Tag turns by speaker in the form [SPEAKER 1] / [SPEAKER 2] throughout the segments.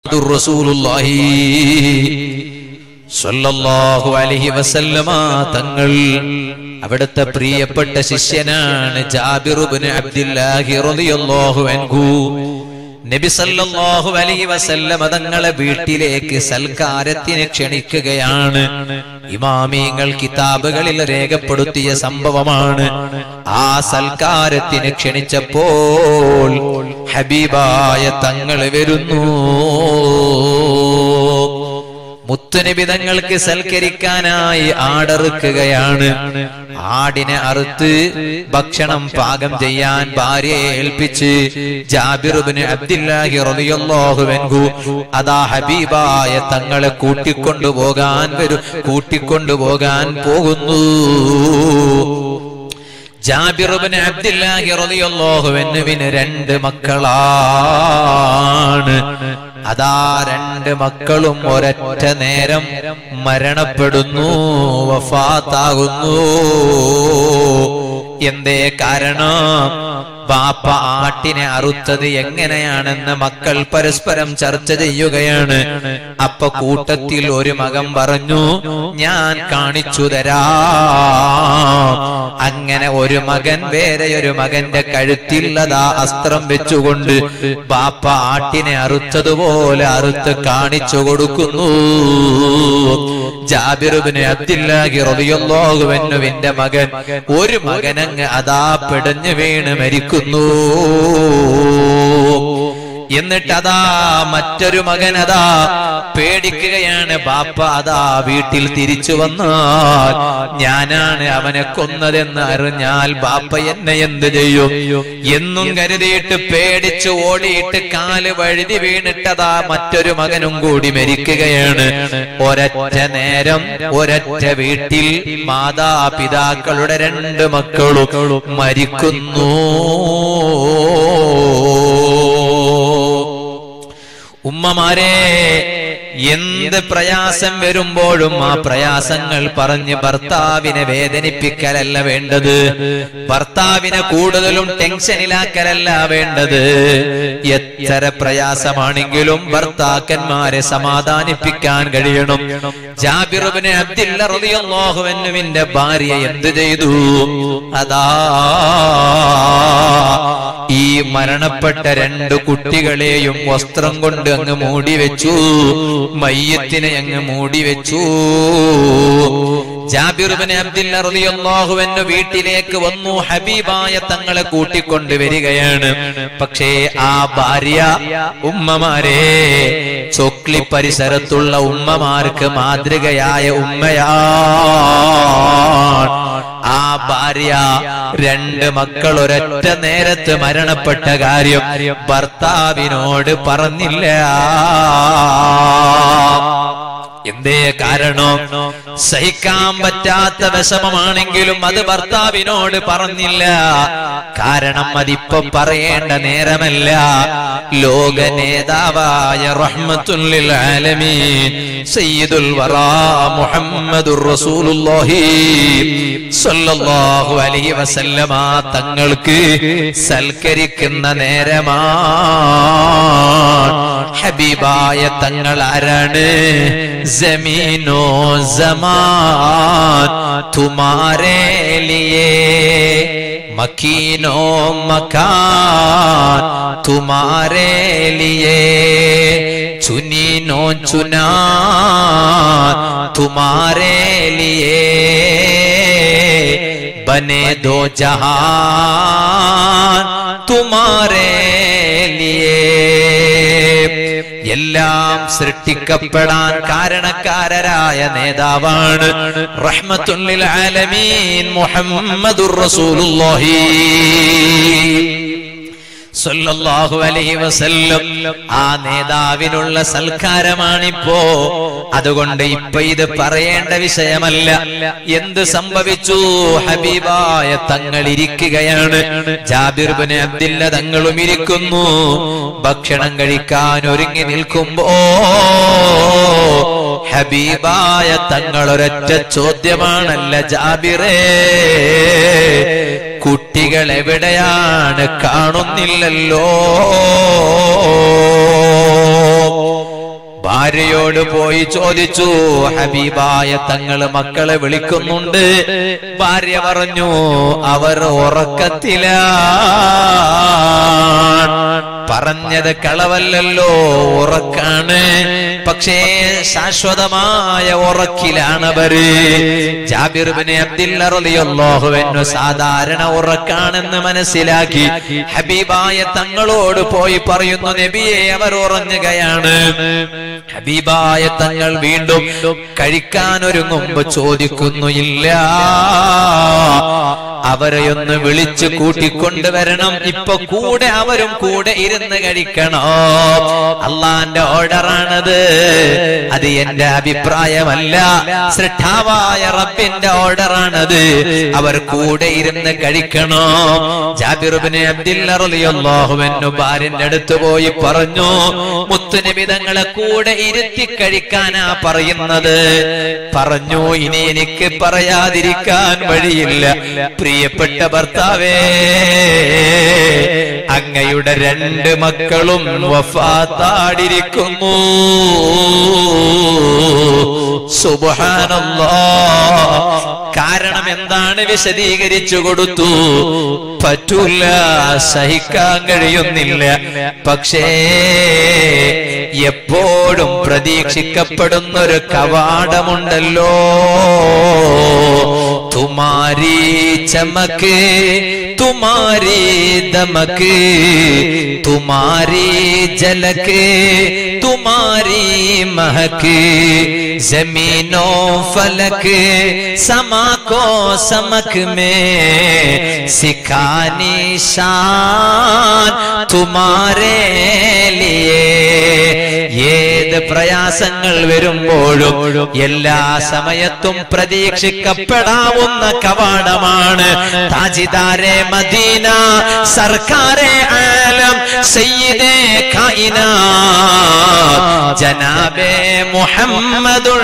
[SPEAKER 1] റസൂലുള്ളാഹി സ്വല്ലല്ലാഹു അലൈഹി വസല്ലമ തങ്ങൾ അവിടുത്തെ പ്രിയപ്പെട്ട ശിഷ്യനാണ് ജാബിർ ഇബ്നു അബ്ദുല്ലാഹി റളിയല്ലാഹു അൻഹു നബി സല്ലല്ലാഹു അലൈഹി വസല്ലമ തങ്ങളെ വീട്ടിലേക്ക് സൽക്കാരത്തിന് ക്ഷണിക്കുകയാണ് ഇമാമിങ്ങൾ കിതാബുകളിൽ രേഖപ്പെടുത്തിയ സംഭവമാണ് ആ സൽക്കാരത്തിന് ക്ഷണിച്ചപ്പോൾ ഹബീബായ തങ്ങൾ വരുന്നു മുത്തുനബി തങ്ങൾക്ക് സൽക്കരിക്കാനായി ആടറുക്കുകയാണ് ആടിനെ അറുത്ത് ഭക്ഷണം പാകം ചെയ്യാൻ ഭാര്യയെ ഏൽപ്പിച്ച് ജാബിറുബിന് അബ്ദുല്ലാഹി റളിയല്ലാഹു അൻഹു അതാ ഹബീബായ തങ്ങളെ കൂട്ടിക്കൊണ്ടുപോകാൻ വരും കൂട്ടിക്കൊണ്ടുപോകാൻ പോകുന്നു ജാബിറുബിന് അബ്ദുല്ലാഹി റളിയല്ലാഹു അൻഹുവിന് രണ്ട് മക്കളാണ് അതാ രണ്ട് മക്കളും ഒരൊറ്റ നേരം മരണപ്പെടുന്നു വഫാത്താകുന്നു എന്തേ കാരണം ബാപ്പ ആട്ടിനെ അറുത്തത് എങ്ങനെയാണെന്ന് മക്കൾ പരസ്പരം ചർച്ച ചെയ്യുകയാണ് അപ്പൊ കൂട്ടത്തിൽ ഒരു മകൻ പറഞ്ഞു ഞാൻ കാണിച്ചു തരാം അങ്ങനെ ഒരു മകൻ വേറെ ഒരു മകന്റെ കഴുത്തില്ലതാ അസ്ത്രം വെച്ചുകൊണ്ട് ബാപ്പ ആട്ടിനെ അറുത്തതുപോലെ അറുത്ത് കാണിച്ചു കൊടുക്കുന്നു ജാബിറുബിന് അബ്ദുല്ലാഹി റളിയല്ലാഹുവിന്റെ മകൻ ഒരു മകനങ്ങ് അതാ പിടഞ്ഞു വീണ് മരിക്കുന്നു എന്നിട്ട് അതാ മറ്റൊരു മകൻ അതാ പേടിക്കുകയാണ് ബാപ്പ അതാ വീട്ടിൽ തിരിച്ചു വന്നാൽ ഞാനാണ് അവനെ കൊന്നതെന്ന് അറിഞ്ഞാൽ ബാപ്പ എന്നെ എന്ത് ചെയ്യും എന്നും കരുതിയിട്ട് പേടിച്ച് ഓടിയിട്ട് കാല് വഴുതി വീണിട്ടതാ മറ്റൊരു മകനും കൂടി മരിക്കുകയാണ് ഒരൊറ്റ നേരം ഒരൊറ്റ വീട്ടിൽ മാതാപിതാക്കളുടെ രണ്ട് മക്കളും മരിക്കുന്നു ഉമ്മമാരെ എന്ത് പ്രയാസം വരുമ്പോഴും ആ പ്രയാസങ്ങൾ പറഞ്ഞ് ഭർത്താവിനെ വേദനിപ്പിക്കലല്ല വേണ്ടത് ഭർത്താവിനെ കൂടുതലും ടെൻഷനിലാക്കലല്ല വേണ്ടത് എത്ര പ്രയാസമാണെങ്കിലും ഭർത്താക്കന്മാരെ സമാധാനിപ്പിക്കാൻ കഴിയണം ജാബിറുബിന് അബ്ദില്ല റളിയല്ലാഹുവിന്റെ ഭാര്യ എന്ത് ചെയ്തു അതാ ഈ മരണപ്പെട്ട രണ്ട് കുട്ടികളെയും വസ്ത്രം കൊണ്ട് അങ്ങ് മൂടി വെച്ചു മയ്യത്തിനെ അങ്ങ് മൂടി വെച്ചു ജാബിറുബിന് അബ്ദുല്ല റളിയല്ലാഹുവിന്റെ വീട്ടിലേക്ക് വന്നു ഹബീബായ തങ്ങളെ കൂട്ടിക്കൊണ്ട് വരികയാണ് പക്ഷേ ആ ഭാര്യ ഉമ്മമാരെ ചൊക്ലി പരിസരത്തുള്ള ഉമ്മമാർക്ക് മാതൃകയായ ഉമ്മയാ ആ ഭാര്യ രണ്ട് മക്കൾ ഒരൊറ്റ നേരത്ത് മരണപ്പെട്ട കാര്യം ഭർത്താവിനോട് പറഞ്ഞില്ല എന്തേ കാരണം സഹിക്കാൻ പറ്റാത്ത വിഷമമാണെങ്കിലും അത് ഭർത്താവിനോട് പറഞ്ഞില്ല കാരണം അതിപ്പം പറയേണ്ട നേരമല്ല ലോക നേതാവായ റഹ്മത്തുല്ലിൽ ആലമീൻ സയ്യിദുൽ വറാ മുഹമ്മദുർ റസൂലുള്ളാഹി സ്വല്ലല്ലാഹു അലൈഹി വസല്ലമ തങ്ങൾക്ക് സൽക്കരിക്കുന്ന നേരമാണ് ഹബീബായ തങ്ങൾ ആരാണ് ജമീനോ ജമാൻ തുമാരേ ലിയേ മക്കീനോ മക്കാൻ തുമാരേ ലിയേ ചുനീനോ ചുനാ തുമാരേ ലിയേ बने दो जहान तुम्हारे लिए എല്ലാം സൃഷ്ടിക്കപ്പെടാൻ കാരണക്കാരരായ നേതാവാണ് റഹ്മത്തുല്ലിൽ ആലമീൻ മുഹമ്മദുർ റസൂലുള്ളാഹി സല്ലല്ലാഹു അലൈഹി വസല്ലം ആ നേതാവിനുള്ള സൽക്കാരമാണിപ്പോ അതുകൊണ്ട് ഇപ്പൊ ഇത് പറയേണ്ട വിഷയമല്ല എന്ത് സംഭവിച്ചു ഹബീബായ തങ്ങൾ ഇരിക്കുകയാണ് ജാബിർ ബിൻ അബ്ദില്ല തങ്ങളും ഇരിക്കുന്നു ഭക്ഷണം കഴിക്കാൻ ഒരുങ്ങി നിൽക്കുമ്പോ ഹബീബായ തങ്ങൾ ഒരൊറ്റ ചോദ്യമാണല്ല ജാബിറേ കുട്ടികൾ എവിടെയാണ് കാണുന്നില്ലല്ലോ ഭാര്യയോട് പോയി ചോദിച്ചു ഹബീബായ തങ്ങള് മക്കളെ വിളിക്കുന്നുണ്ട് ഭാര്യ പറഞ്ഞു അവർ ഉറക്കത്തിലാണ് പറഞ്ഞത് കളവല്ലല്ലോ ഉറക്കാണ് പക്ഷേ ശാശ്വതമായ ഉറക്കിലാണവര് ജാബിർബിന് അബ്ദുല്ലാഹുവിനു സാധാരണ ഉറക്കാണെന്ന് മനസ്സിലാക്കി ഹബീബായ തങ്ങളോട് പോയി പറയുന്നു നബിയെ അവർ ഉറങ്ങുകയാണ് ഹബീബായ തങ്ങൾ വീണ്ടും കഴിക്കാൻ ഒരുങ്ങുമ്പോ ചോദിക്കുന്നു ഇല്ല അവരെ ഒന്ന് വിളിച്ചു കൂട്ടിക്കൊണ്ടുവരണം ഇപ്പൊ കൂടെ അവരും കൂടെ ഇരുന്ന് കഴിക്കണോ അള്ളാന്റെ ഓർഡറാണത് അത് എന്റെ അഭിപ്രായമല്ല ശ്രദ്ധാവായ റബ്ബിന്റെ ഓർഡറാണത് അവർ കൂടെ ഇരുന്ന് കഴിക്കണോ ജാബിറുബിന് അബ്ദുല്ലാഹുവിനു ഭാര്യന്റെ അടുത്ത് പോയി പറഞ്ഞു മുത്തുനബി തങ്ങളെ കൂടെ ഇരുത്തി കഴിക്കാനാ പറയുന്നത് പറഞ്ഞു ഇനി എനിക്ക് പറയാതിരിക്കാൻ വഴിയില്ല പ്രിയപ്പെട്ട ഭർത്താവേ അങ്ങയുടെ രണ്ട് മക്കളും വഫാത്താടിരിക്കുന്നു സുബാനല്ലോ കാരണം എന്താണ് വിശദീകരിച്ചു കൊടുത്തു പറ്റൂല സഹിക്കാൻ കഴിയുന്നില്ല പക്ഷേ എപ്പോഴും പ്രതീക്ഷിക്കപ്പെടുന്ന ഒരു കവാടമുണ്ടല്ലോ തുമാരി ചമക്ക് തുമാരി ദമക്ക് തുമാരി ജലക്ക് തുമാരി മഹക്ക് ജമീനോ ഫലക്ക് സമാ को समक में सिखानी शान तुम्हारे लिए ഏത് പ്രയാസങ്ങൾ വരുമ്പോഴും എല്ലാ സമയത്തും പ്രതീക്ഷിക്കപ്പെടാവുന്ന കവാടമാണ് താജിദാരെ മദീന സർക്കാരെ ആലം സയ്യിദേ കായിന ജനാബേ മുഹമ്മദുർ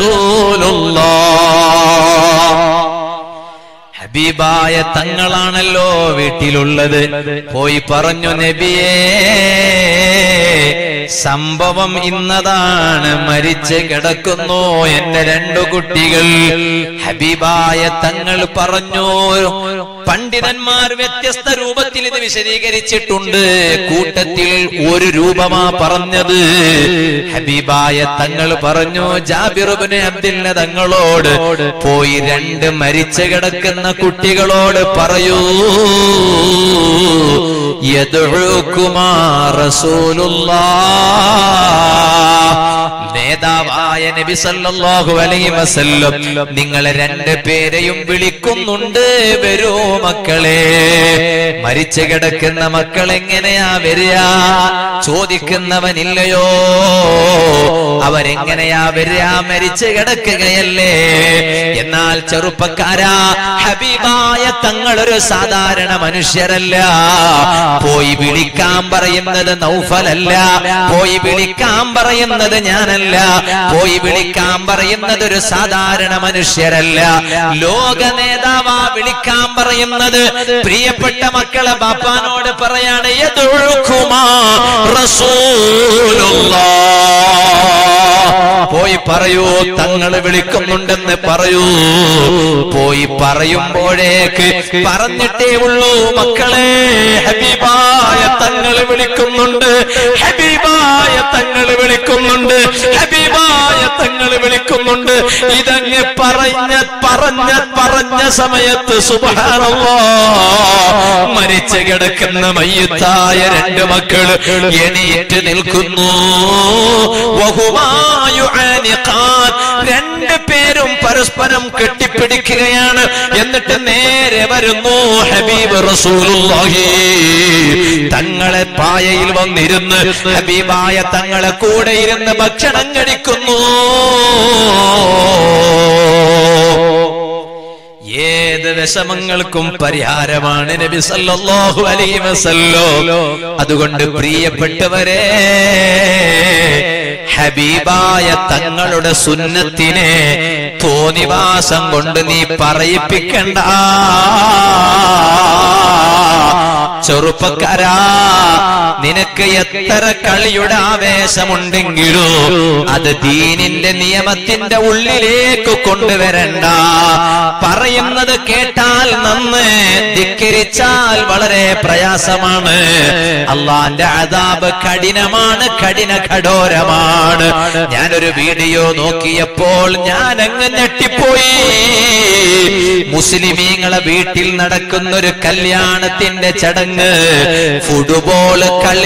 [SPEAKER 1] റസൂലുള്ളാഹ് ഹബീബായ തങ്ങളാണല്ലോ വീട്ടിലുള്ളത് പോയി പറഞ്ഞു നബിയേ സംഭവം ഇന്നതാണ് മരിച്ച് കിടക്കുന്നു എന്റെ രണ്ടു കുട്ടികൾ ഹബീബായ തങ്ങൾ പറഞ്ഞു പണ്ഡിതന്മാർ വ്യത്യസ്ത രൂപത്തിൽ ഇത് വിശദീകരിച്ചിട്ടുണ്ട് കൂട്ടത്തിൽ ഒരു രൂപമാ പറഞ്ഞത് ഹബീബായ തങ്ങൾ പറഞ്ഞു ജാബിറുബിന് അബ്ദില്ല തങ്ങളോട് പോയി രണ്ട് മരിച്ചു കിടക്കുന്ന കുട്ടികളോട് പറയൂ യദുക്കുമാ റസൂലുള്ളാ നേതാവായ നബി സല്ലല്ലാഹു അലൈഹി വസല്ലം നിങ്ങളെ രണ്ട് പേരെയും വിളിക്കുന്നുണ്ട് വരൂ മക്കളെ മരിച്ചു കിടക്കുന്ന മക്കൾ എങ്ങനെയാ വരിക ചോദിക്കുന്നവനില്ലയോ അവരെങ്ങനെയാ വരിക മരിച്ചു കിടക്കുകയല്ലേ എന്നാൽ ചെറുപ്പക്കാരാ ഹബീബായ തങ്ങളൊരു സാധാരണ മനുഷ്യരല്ല പോയി വിളിക്കാൻ പറയുന്നത് നൗഫലല്ല പോയി വിളിക്കാൻ പറയുന്നത് ഞാനല്ല പോയി വിളിക്കാൻ പറയുന്നത് ഒരു സാധാരണ മനുഷ്യരല്ല ലോക നേതാവാ വിളിക്കാൻ പറയുന്നത് പ്രിയപ്പെട്ട മക്കളെ ബാപ്പാനോട് പറയാണ് യദുഴുക്കുമാ റസൂലുള്ളാഹ്. പോയി പറയൂ തങ്ങൾ വിളിക്കുന്നുണ്ടെന്ന് പറയൂ പോയി പറയുമ്പോഴേക്ക് പറഞ്ഞിട്ടേ ഉള്ളൂ മക്കളെ ഹബീബായ തങ്ങൾ വിളിക്കുന്നുണ്ട് ഹബീബായ തങ്ങൾ വിളിക്കുന്നുണ്ട് ഹബീബായ തങ്ങൾ വിളിക്കുന്നുണ്ട് ഇതങ്ങ് പറഞ്ഞ പറഞ്ഞ പറഞ്ഞ സമയത്ത് സുബഹാനല്ലാ മരിച്ചു കിടക്കുന്ന മയ്യത്തായ രണ്ട് മക്കൾ എണീറ്റ് നിൽക്കുന്നു വഹുമായു ആനിഖാൻ. രണ്ട് പേരും പരസ്പരം കെട്ടിപ്പിടിക്കുകയാണ് എന്നിട്ട് നേരെ വരുന്നു ഹബീബ് റസൂലുള്ളാഹി തങ്ങളെ പായയിൽ വന്നിരുന്ന് ഹബീബായ തങ്ങളെ കൂടെ ഇരുന്ന് ഭക്ഷണം കഴിക്കുന്നു ഏത് വിഷമങ്ങൾക്കും പരിഹാരമാണ് നബി സല്ലല്ലാഹു അലൈഹി വസല്ലോ അതുകൊണ്ട് പ്രിയപ്പെട്ടവരെ ഹബീബായ തങ്ങളുടെ സുന്നത്തിനെ തോന്നിവാസം കൊണ്ട് നീ പറയിപ്പിക്കണ്ട ചെറുപ്പക്കാരാ നിനക്ക് എത്ര കളിയുടെ ആവേശമുണ്ടെങ്കിലോ അത് ദീനിന്റെ നിയമത്തിന്റെ ഉള്ളിലേക്ക് കൊണ്ടുവരണ്ട പറയുന്നത് കേട്ടാൽ നന്ന് ധിക്കരിച്ചാൽ വളരെ പ്രയാസമാണ് അള്ളാന്റെ അതാബ് കഠിനമാണ് കഠിന കഠോരമാണ് ഞാനൊരു വീഡിയോ നോക്കിയപ്പോൾ ഞാൻ അങ്ങ് ഞെട്ടിപ്പോയി മുസ്ലിമീങ്ങളെ വീട്ടിൽ നടക്കുന്ന ഒരു കല്യാണത്തിന്റെ ചടങ്ങ് ഫുട്ബോൾ കളി